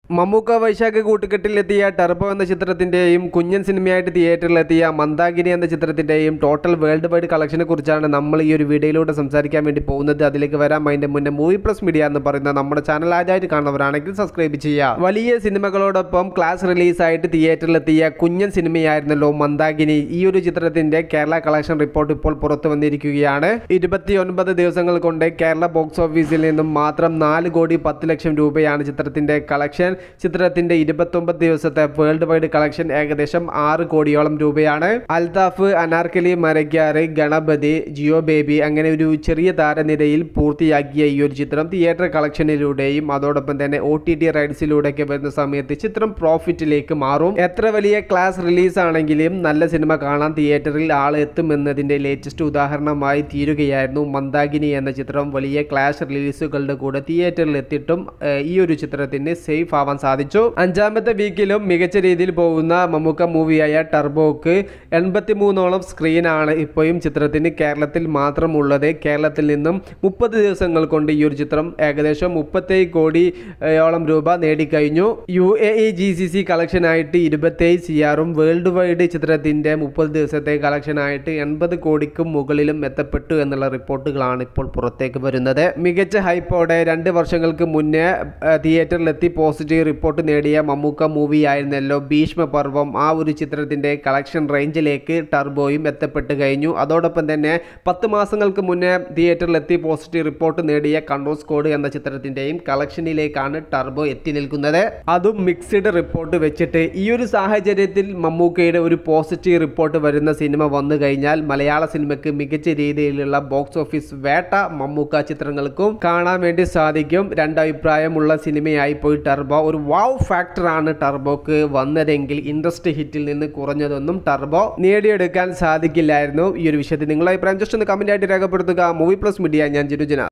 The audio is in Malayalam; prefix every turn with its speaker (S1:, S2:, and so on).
S1: മമ്മൂക്ക വൈശാഖ് കൂട്ടുകെട്ടിലെത്തിയ ടർബോ എന്ന ചിത്രത്തിന്റെയും കുഞ്ഞൻ സിനിമയായിട്ട് തിയേറ്ററിലെത്തിയ മന്ദാകിനി എന്ന ചിത്രത്തിന്റെയും ടോട്ടൽ വേൾഡ് വൈഡ് കളക്ഷനെ കുറിച്ചാണ് നമ്മൾ ഈ ഒരു വീഡിയോയിലൂടെ സംസാരിക്കാൻ വേണ്ടി പോകുന്നത് അതിലേക്ക് വരാം അതിന്റെ മുന്നേ മൂവി പ്ലസ് മീഡിയ എന്ന് പറയുന്ന നമ്മുടെ ചാനൽ ആദ്യമായിട്ട് കാണുന്നവരാണെങ്കിൽ സബ്സ്ക്രൈബ് ചെയ്യുക വലിയ സിനിമകളോടൊപ്പം ക്ലാസ് റിലീസായിട്ട് തിയേറ്ററിലെത്തിയ കുഞ്ഞൻ സിനിമയായിരുന്നല്ലോ മന്ദാകിനി ഈ ഒരു ചിത്രത്തിന്റെ കേരള കളക്ഷൻ റിപ്പോർട്ട് ഇപ്പോൾ പുറത്തു വന്നിരിക്കുകയാണ് ഇരുപത്തിയൊൻപത് ദിവസങ്ങൾ കൊണ്ട് കേരള ബോക്സ് ഓഫീസിൽ നിന്നും മാത്രം നാല് കോടി പത്ത് ലക്ഷം രൂപയാണ് ചിത്രത്തിന്റെ കളക്ഷൻ ചിത്രത്തിന്റെ ഇരുപത്തൊമ്പത് ദിവസത്തെ വേൾഡ് വൈഡ് കളക്ഷൻ ഏകദേശം ആറ് കോടിയോളം രൂപയാണ് അൽതാഫ് അനാർക്കലി മരക്കാറ് ഗണപതി ജിയോ ബേബി അങ്ങനെ ഒരു ചെറിയ താരനിരയിൽ പൂർത്തിയാക്കിയ ഈ ഒരു ചിത്രം തിയേറ്റർ കളക്ഷനിലൂടെയും അതോടൊപ്പം തന്നെ ഒ ടി ടി റൈഡ്സിലൂടെയൊക്കെ വരുന്ന സമയത്ത് ചിത്രം പ്രോഫിറ്റിലേക്ക് മാറും എത്ര വലിയ ക്ലാസ് റിലീസ് ആണെങ്കിലും നല്ല സിനിമ കാണാൻ തിയേറ്ററിൽ ആൾ എത്തും എന്നതിന്റെ ലേറ്റസ്റ്റ് ഉദാഹരണമായി തീരുകയായിരുന്നു മന്ദാകിനി എന്ന ചിത്രം വലിയ ക്ലാഷ് റിലീസുകളുടെ കൂടെ തിയേറ്ററിൽ എത്തിയിട്ടും ഏഹ്, ഈ ഒരു ചിത്രത്തിന് സേഫ് ആവാൻ സാധിച്ചു അഞ്ചാമത്തെ വീക്കിലും മികച്ച രീതിയിൽ പോകുന്ന മമ്മൂക്ക മൂവിയായ ടർബോക്ക് എൺപത്തി മൂന്നോളം സ്ക്രീനാണ് ഇപ്പോഴും ചിത്രത്തിന് കേരളത്തിൽ മാത്രമുള്ളത് കേരളത്തിൽ നിന്നും മുപ്പത് ദിവസങ്ങൾ കൊണ്ട് ഈ ഒരു ചിത്രം ഏകദേശം മുപ്പത്തേഴ് കോടിയോളം രൂപ നേടിക്കഴിഞ്ഞു U A E G C C കളക്ഷനായിട്ട് ഇരുപത്തേഴ് സി ആറും വേൾഡ് വൈഡ് ചിത്രത്തിന്റെ മുപ്പത് ദിവസത്തെ കളക്ഷനായിട്ട് എൺപത് കോടിക്കും മുകളിലും എത്തപ്പെട്ടു എന്നുള്ള റിപ്പോർട്ടുകളാണ് ഇപ്പോൾ പുറത്തേക്ക് വരുന്നത് മികച്ച ഹൈപ്പോടെ രണ്ട് വർഷങ്ങൾക്ക് മുന്നേ ആ, തിയേറ്ററിലെത്തി പോസിറ്റീവ് റിപ്പോർട്ട് നേടിയ മമ്മൂക്ക മൂവി ആയിരുന്നല്ലോ ഭീഷ്മപർവം ആ ഒരു ചിത്രത്തിന്റെ കളക്ഷൻ റേഞ്ചിലേക്ക് ടർബോയും എത്തപ്പെട്ട് കഴിഞ്ഞു അതോടൊപ്പം തന്നെ പത്ത് മാസങ്ങൾക്ക് മുന്നേ തിയേറ്ററിലെത്തി പോസിറ്റീവ് റിപ്പോർട്ട് നേടിയ കണ്ണൂർ സ്കോഡ് എന്ന ചിത്രത്തിന്റെയും കളക്ഷനിലേക്കാണ് ടർബോ എത്തി നിൽക്കുന്നത് അതും മിക്സ്ഡ് റിപ്പോർട്ട് വെച്ചിട്ട് ഈ ഒരു സാഹചര്യത്തിൽ മമ്മൂക്കയുടെ ഒരു പോസിറ്റീവ് റിപ്പോർട്ട് വരുന്ന സിനിമ വന്നു കഴിഞ്ഞാൽ മലയാള സിനിമയ്ക്ക് മികച്ച രീതിയിലുള്ള ബോക്സ് ഓഫീസ് വേട്ട മമ്മൂക്ക ചിത്രങ്ങൾക്കും കാണാൻ വേണ്ടി സാധിക്കും രണ്ടഭിപ്രായമുള്ള സിനിമയായി പോയി ടർബോ ഒരു വാവ് ഫാക്ടറാണ് ടർബോക്ക് വന്നതെങ്കിൽ ഇൻഡസ്ട്രി ഹിറ്റിൽ നിന്ന് കുറഞ്ഞതൊന്നും ടർബോ നേടിയെടുക്കാൻ സാധിക്കില്ലായിരുന്നു ഈ ഒരു വിഷയത്തിൽ നിങ്ങളുടെ അഭിപ്രായം ജസ്റ്റ് ഒന്ന് കമന്റ് ആയിട്ട് രേഖപ്പെടുത്തുക മൂവി പ്ലസ് മീഡിയ ഞാൻ ജിരുജന